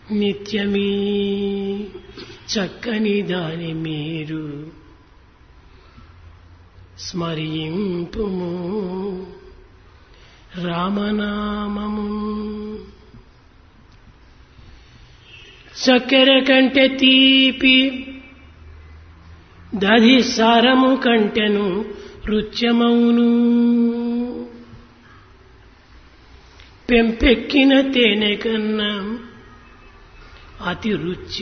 నిత్యమీ చక్కని దాని మీరు స్మరింపుము రామనామము చక్కెర కంటే తీపి దధి సారము కంటెను రుచ్యమౌను పెంపెక్కిన తేనె కన్నా అతి రుచి